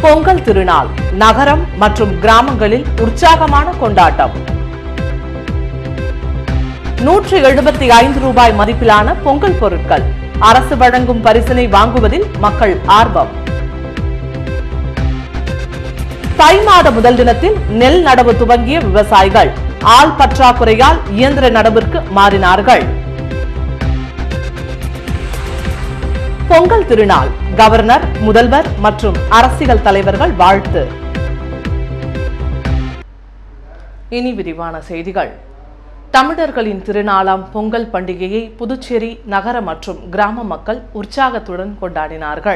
பொங்கல் திருநாள் நகரம் மற்றும் கிராமங்களில் உற்சாகமான கொண்டாட்டம் நூற்று எழுபத்தி ஐந்து ரூபாய் மதிப்பிலான பொங்கல் பொருட்கள் அரசு வழங்கும் பரிசினை வாங்குவதில் மக்கள் ஆர்வம் தை மாத முதல் தினத்தில் நெல் நடவு துவங்கிய விவசாயிகள் ஆள் பற்றாக்குறையால் இயந்திர நடவிற்கு மாறினார்கள் பொங்கல் திருநாள் கவர்னர் முதல்வர் மற்றும் அரசியல் தலைவர்கள் வாழ்த்து இனி விரிவான செய்திகள் தமிழர்களின் திருநாளாம் பொங்கல் பண்டிகையை புதுச்சேரி நகர மற்றும் கிராம மக்கள் உற்சாகத்துடன் கொண்டாடினார்கள்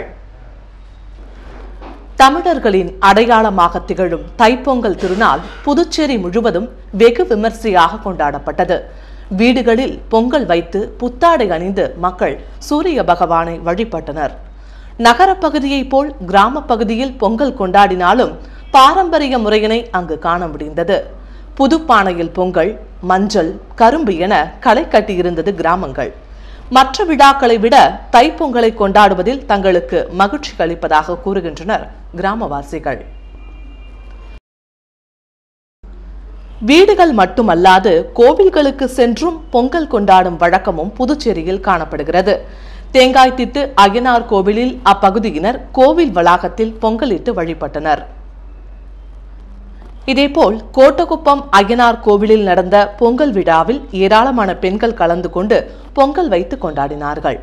தமிழர்களின் அடையாளமாக திகழும் தைப்பொங்கல் திருநாள் புதுச்சேரி முழுவதும் வெகு விமர்சையாக கொண்டாடப்பட்டது வீடுகளில் பொங்கல் வைத்து புத்தாடை அணிந்து மக்கள் சூரிய பகவானை வழிபட்டனர் நகரப் பகுதியைப் போல் கிராமப் பகுதியில் பொங்கல் கொண்டாடினாலும் பாரம்பரிய முறையினை அங்கு காண முடிந்தது புதுப்பானையில் பொங்கல் மஞ்சள் கரும்பு என களை கட்டியிருந்தது கிராமங்கள் மற்ற விழாக்களை விட தைப்பொங்கலை கொண்டாடுவதில் தங்களுக்கு மகிழ்ச்சி அளிப்பதாக கூறுகின்றனர் கிராமவாசிகள் வீடுகள் மட்டுமல்லாது கோவில்களுக்கு சென்றும் பொங்கல் கொண்டாடும் வழக்கமும் புதுச்சேரியில் காணப்படுகிறது தேங்காய் திட்டு அய்யனார் கோவிலில் அப்பகுதியினர் கோவில் வளாகத்தில் பொங்கலிட்டு வழிபட்டனர் இதேபோல் கோட்டகுப்பம் அய்யனார் கோவிலில் நடந்த பொங்கல் விழாவில் ஏராளமான பெண்கள் கலந்து கொண்டு பொங்கல் வைத்து கொண்டாடினார்கள்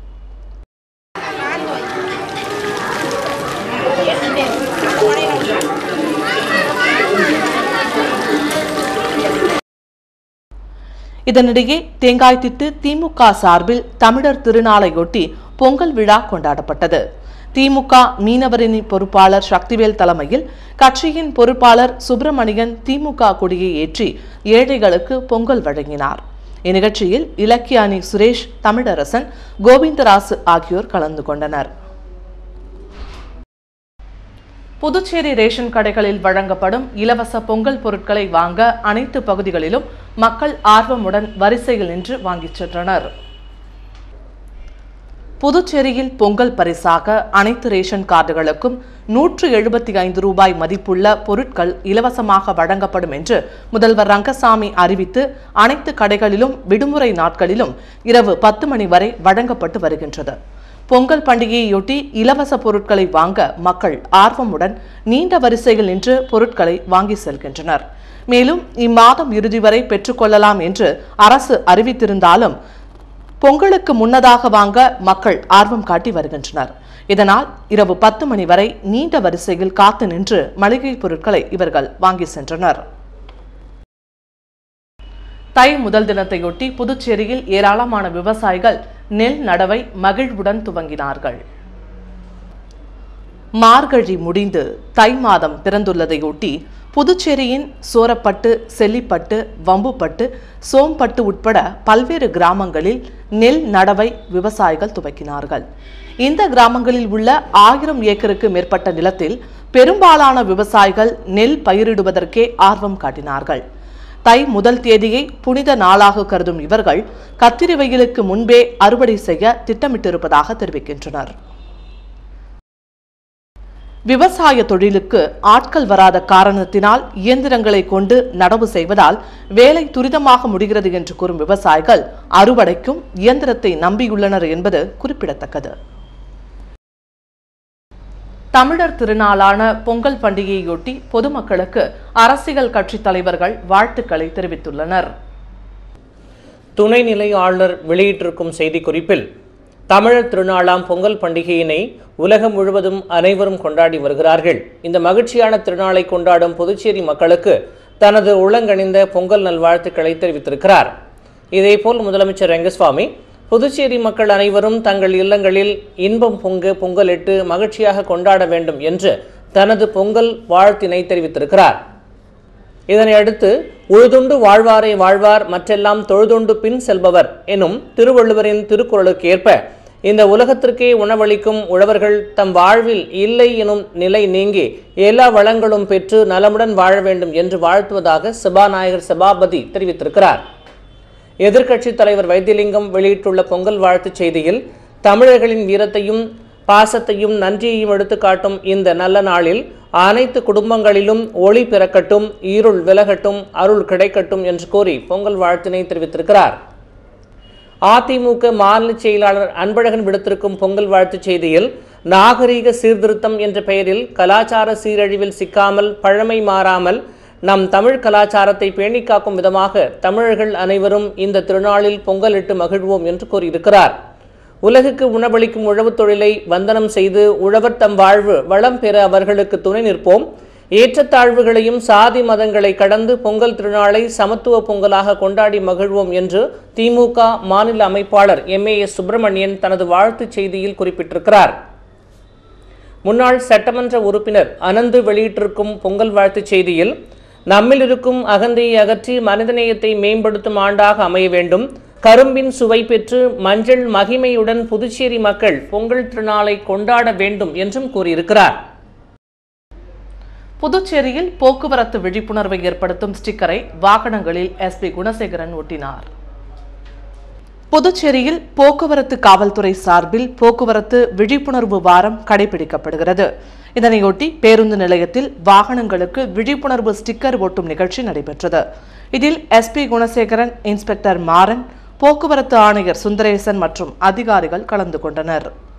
இதனிடையே தேங்காய் திட்டு திமுக சார்பில் தமிழர் திருநாளையொட்டி பொங்கல் விழா கொண்டாடப்பட்டது திமுக மீனவரணி பொறுப்பாளர் சக்திவேல் தலைமையில் கட்சியின் பொறுப்பாளர் சுப்பிரமணியன் திமுக கொடியை ஏற்றி ஏழைகளுக்கு பொங்கல் வழங்கினார் இந்நிகழ்ச்சியில் இலக்கிய அணி சுரேஷ் தமிழரசன் கோவிந்தராசு ஆகியோர் கலந்து கொண்டனர் புதுச்சேரி ரேஷன் கடைகளில் வழங்கப்படும் இலவச பொங்கல் பொருட்களை வாங்க அனைத்து பகுதிகளிலும் மக்கள் ஆர்வமுடன் வரிசையில் நின்று வாங்கிச் சென்றனர் புதுச்சேரியில் பொங்கல் பரிசாக அனைத்து ரேஷன் கார்டுகளுக்கும் நூற்று எழுபத்தி ஐந்து ரூபாய் மதிப்புள்ள பொருட்கள் இலவசமாக வழங்கப்படும் என்று முதல்வர் ரங்கசாமி அறிவித்து அனைத்து கடைகளிலும் விடுமுறை நாட்களிலும் இரவு பத்து மணி வரை வழங்கப்பட்டு வருகின்றது பொங்கல் பண்டிகையையொட்டி இலவச பொருட்களை வாங்க மக்கள் ஆர்வமுடன் நீண்ட வரிசையில் நின்று பொருட்களை வாங்கி செல்கின்றனர் மேலும் இம்மாதம் இறுதி வரை பெற்றுக்கொள்ளலாம் என்று அரசு அறிவித்திருந்தாலும் பொங்கலுக்கு முன்னதாக வாங்க மக்கள் ஆர்வம் காட்டி வருகின்றனர் இதனால் இரவு பத்து மணி வரை நீண்ட வரிசையில் காத்து நின்று மளிகை பொருட்களை இவர்கள் வாங்கி சென்றனர் தை முதல் தினத்தையொட்டி புதுச்சேரியில் ஏராளமான விவசாயிகள் நெல் நடவை மகிழ்வுடன் துவங்கினார்கள் மார்கழி முடிந்து தை மாதம் பிறந்துள்ளதையொட்டி புதுச்சேரியின் சோரப்பட்டு செல்லிப்பட்டு வம்புப்பட்டு சோம்பட்டு உட்பட பல்வேறு கிராமங்களில் நெல் நடவை விவசாயிகள் துவக்கினார்கள் இந்த கிராமங்களில் உள்ள ஆயிரம் ஏக்கருக்கு மேற்பட்ட நிலத்தில் பெரும்பாலான விவசாயிகள் நெல் பயிரிடுவதற்கே ஆர்வம் காட்டினார்கள் தை முதல் தேதியை புனித நாளாக கருதும் இவர்கள் கத்திரி வெயிலுக்கு முன்பே அறுவடை செய்ய திட்டமிட்டிருப்பதாக தெரிவிக்கின்றனர் விவசாய தொழிலுக்கு ஆட்கள் வராத காரணத்தினால் இயந்திரங்களை கொண்டு நடவு செய்வதால் வேலை துரிதமாக முடிகிறது என்று கூறும் விவசாயிகள் அறுவடைக்கும் இயந்திரத்தை நம்பியுள்ளனர் என்பது குறிப்பிடத்தக்கது தமிழர் திருநாளான பொங்கல் பண்டிகையொட்டி பொதுமக்களுக்கு அரசியல் கட்சித் தலைவர்கள் வாழ்த்துக்களை தெரிவித்துள்ளனர் துணைநிலை ஆளுநர் வெளியிட்டிருக்கும் செய்திக்குறிப்பில் தமிழர் திருநாளாம் பொங்கல் பண்டிகையினை உலகம் முழுவதும் அனைவரும் கொண்டாடி வருகிறார்கள் இந்த மகிழ்ச்சியான திருநாளை கொண்டாடும் புதுச்சேரி மக்களுக்கு தனது உளங்கணிந்த பொங்கல் நல்வாழ்த்துக்களை தெரிவித்திருக்கிறார் இதேபோல் முதலமைச்சர் ரங்கசுவாமி புதுச்சேரி மக்கள் அனைவரும் தங்கள் இல்லங்களில் இன்பம் பொங்க பொங்கலிட்டு மகிழ்ச்சியாக கொண்டாட வேண்டும் என்று தனது பொங்கல் வாழ்த்தினை தெரிவித்திருக்கிறார் இதனை அடுத்து உழுதுண்டு வாழ்வாரை வாழ்வார் மற்றெல்லாம் தொழுதுண்டு பின் செல்பவர் எனும் திருவள்ளுவரின் திருக்குறளுக்கு ஏற்ப இந்த உலகத்திற்கே உணவளிக்கும் உழவர்கள் தம் வாழ்வில் இல்லை எனும் நிலை நீங்கி எல்லா வளங்களும் பெற்று நலமுடன் வாழ வேண்டும் என்று வாழ்த்துவதாக சபாநாயகர் சபாபதி தெரிவித்திருக்கிறார் எதிர்க்கட்சித் தலைவர் வைத்தியலிங்கம் வெளியிட்டுள்ள பொங்கல் வாழ்த்துச் செய்தியில் தமிழர்களின் வீரத்தையும் பாசத்தையும் நன்றியையும் எடுத்துக்காட்டும் இந்த நல்ல நாளில் அனைத்து குடும்பங்களிலும் ஒளி பிறக்கட்டும் இருள் விலகட்டும் அருள் கிடைக்கட்டும் என்று கூறி பொங்கல் வாழ்த்தினை தெரிவித்திருக்கிறார் அதிமுக மாநில செயலாளர் அன்பழகன் விடுத்திருக்கும் பொங்கல் வாழ்த்துச் செய்தியில் நாகரீக சீர்திருத்தம் என்ற பெயரில் கலாச்சார சீரழிவில் சிக்காமல் பழமை மாறாமல் நம் தமிழ் கலாச்சாரத்தை பேணிக் காக்கும் விதமாக தமிழர்கள் அனைவரும் இந்த திருநாளில் பொங்கலிட்டு மகிழ்வோம் என்று கூறியிருக்கிறார் உலகுக்கு உணவளிக்கும் உழவுத் தொழிலை வந்தனம் செய்து உழவர் தம் வாழ்வு வளம் பெற அவர்களுக்கு துணை நிற்போம் ஏற்றத்தாழ்வுகளையும் சாதி மதங்களை கடந்து பொங்கல் திருநாளை சமத்துவ பொங்கலாக கொண்டாடி மகிழ்வோம் என்று திமுக மாநில அமைப்பாளர் எம் ஏ எஸ் சுப்பிரமணியன் தனது வாழ்த்துச் செய்தியில் குறிப்பிட்டிருக்கிறார் முன்னாள் சட்டமன்ற உறுப்பினர் அனந்து வெளியிட்டிருக்கும் பொங்கல் வாழ்த்துச் செய்தியில் நம்மில் இருக்கும் அகந்தையை அகற்றி மனிதநேயத்தை மேம்படுத்தும் ஆண்டாக அமைய வேண்டும் கரும்பின் சுவை பெற்று மஞ்சள் மகிமையுடன் புதுச்சேரி மக்கள் பொங்கல் திருநாளை கொண்டாட வேண்டும் என்றும் கூறியிருக்கிறார் புதுச்சேரியில் போக்குவரத்து விழிப்புணர்வை ஏற்படுத்தும் ஸ்டிக்கரை வாகனங்களில் எஸ்பி குணசேகரன் ஒட்டினார் புதுச்சேரியில் போக்குவரத்து காவல்துறை சார்பில் போக்குவரத்து விழிப்புணர்வு வாரம் கடைபிடிக்கப்படுகிறது இதனையொட்டி பேருந்து நிலையத்தில் வாகனங்களுக்கு விழிப்புணர்வு ஸ்டிக்கர் ஒட்டும் நிகழ்ச்சி நடைபெற்றது இதில் எஸ்பி குணசேகரன் இன்ஸ்பெக்டர் மாறன் போக்குவரத்து ஆணையர் சுந்தரேசன் மற்றும் அதிகாரிகள் கலந்து கொண்டனர்